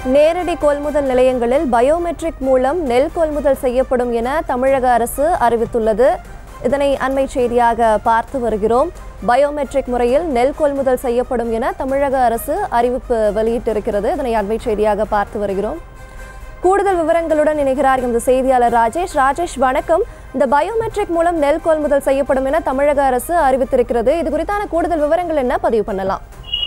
நேரடி கொள்முதல் நிலையங்களில் பயோமெட்ரிக் மூலம் நெல் கொள்முதல் செய்யப்படும் என தமிழக அரசு அறிவித்துள்ளது இதனை அண்மை செய்தியாக பார்த்து வருகிறோம் பயோமெட்ரிக் முறையில் நெல் கொள்முதல் செய்யப்படும் என தமிழக அரசு அறிவிப்பு வெளியிட்டிருக்கிறது இதனை அண்மை செய்தியாக பார்த்து வருகிறோம் கூடுதல் விவரங்களுடன் இணைகிறார் எமது செய்தியாளர் ராஜேஷ் ராஜேஷ் வணக்கம் இந்த பயோமெட்ரிக் மூலம் நெல் கொள்முதல் செய்யப்படும் என தமிழக அரசு அறிவித்திருக்கிறது இது குறித்தான கூடுதல் விவரங்கள் என்ன பதிவு பண்ணலாம்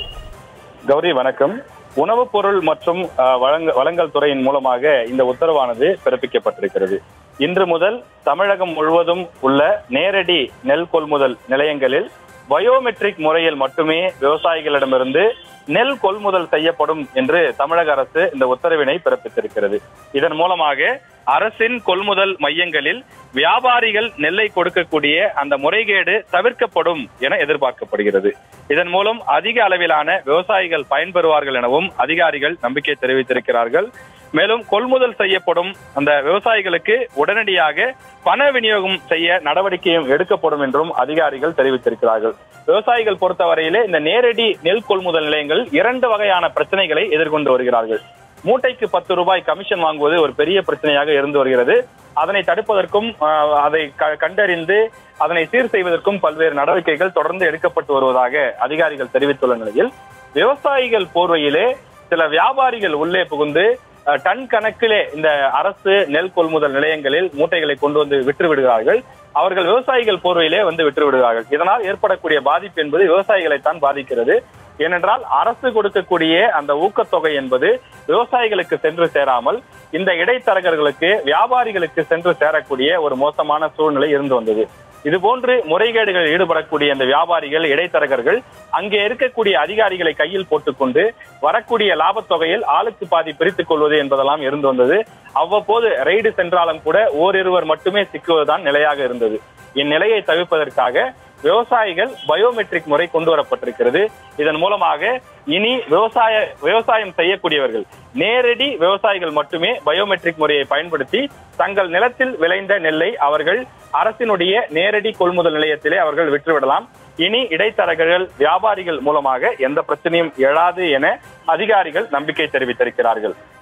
கௌரி வணக்கம் உணவுப் பொருள் மற்றும் அஹ், வழங்க வழங்கல் துறையின் மூலமாக இந்த உத்தரவானது பிறப்பிக்கப்பட்டிருக்கிறது இன்று முதல் தமிழகம் முழுவதும் உள்ள நேரடி நெல் கொள்முதல் நிலையங்களில் பயோமெட்ரிக் முறையில் மட்டுமே விவசாயிகளிடமிருந்து நெல் கொள்முதல் செய்யப்படும் என்று தமிழக அரசு இந்த உத்தரவினை பிறப்பித்திருக்கிறது இதன் மூலமாக அரசின் கொள்முதல் மையங்களில் வியாபாரிகள் நெல்லை கொடுக்கக்கூடிய அந்த முறைகேடு தவிர்க்கப்படும் என எதிர்பார்க்கப்படுகிறது இதன் மூலம் அதிக அளவிலான விவசாயிகள் பயன்பெறுவார்கள் எனவும் அதிகாரிகள் நம்பிக்கை தெரிவித்திருக்கிறார்கள் மேலும் கொள்முதல் செய்யப்படும் அந்த விவசாயிகளுக்கு உடனடியாக பண விநியோகம் செய்ய நடவடிக்கையும் எடுக்கப்படும் என்றும் அதிகாரிகள் தெரிவித்திருக்கிறார்கள் விவசாயிகள் பொறுத்தவரையிலே இந்த நேரடி நெல் கொள்முதல் நிலையங்கள் இரண்டு வகையான பிரச்சனைகளை எதிர்கொண்டு வருகிறார்கள் மூட்டைக்கு பத்து ரூபாய் கமிஷன் வாங்குவது ஒரு பெரிய பிரச்சனையாக இருந்து வருகிறது அதனை தடுப்பதற்கும் ஆஹ், அதை க- கண்டறிந்து அதனை சீர் செய்வதற்கும் பல்வேறு நடவடிக்கைகள் தொடர்ந்து எடுக்கப்பட்டு வருவதாக அதிகாரிகள் தெரிவித்துள்ள நிலையில் விவசாயிகள் போர்வையிலே சில வியாபாரிகள் உள்ளே புகுந்து அஹ், டன் கணக்கிலே இந்த அரசு நெல் கொள்முதல் நிலையங்களில் மூட்டைகளை கொண்டு வந்து விற்று விடுகிறார்கள் அவர்கள் விவசாயிகள் போர்வையிலே வந்து விற்று விடுகிறார்கள் இதனால் ஏற்படக்கூடிய பாதிப்பு என்பது விவசாயிகளைத்தான் பாதிக்கிறது ஏனென்றால் அரசு கொடுக்கக்கூடிய அந்த ஊக்கத்தொகை என்பது விவசாயிகளுக்கு சென்று சேராமல் இந்த இடைத்தரகர்களுக்கு வியாபாரிகளுக்கு சென்று சேரக்கூடிய ஒரு மோசமான சூழ்நிலை இருந்து வந்தது இதுபோன்று முறைகேடுகளில் ஈடுபடக்கூடிய இந்த வியாபாரிகள் இடைத்தரகர்கள் அங்கே இருக்கக்கூடிய அதிகாரிகளை கையில் போட்டுக்கொண்டு வரக்கூடிய லாபத் தொகையில் ஆளுக்கு பாதி பிரித்துக் கொள்வது என்பதெல்லாம் இருந்து வந்தது அவ்வப்போது ரெய்டு சென்றாலும் கூட ஓரிருவர் மட்டுமே சிக்குவதுதான் நிலையாக இருந்தது இந்நிலையை தவிர்ப்பதற்காக விவசாயிகள் பயோமெட்ரிக் முறை கொண்டு வரப்பட்டிருக்கிறது இதன் மூலமாக இனி விவசாய விவசாயம் செய்யக்கூடியவர்கள் நேரடி விவசாயிகள் மட்டுமே பயோமெட்ரிக் முறையை பயன்படுத்தி தங்கள் நிலத்தில் விளைந்த நெல்லை அவர்கள் அரசினுடைய நேரடி கொள்முதல் நிலையத்திலே அவர்கள் விற்றுவிடலாம் இனி இடைத்தரகர்கள் வியாபாரிகள் மூலமாக எந்த பிரச்சனையும் எழாது என அதிகாரிகள் நம்பிக்கை தெரிவித்திருக்கிறார்கள்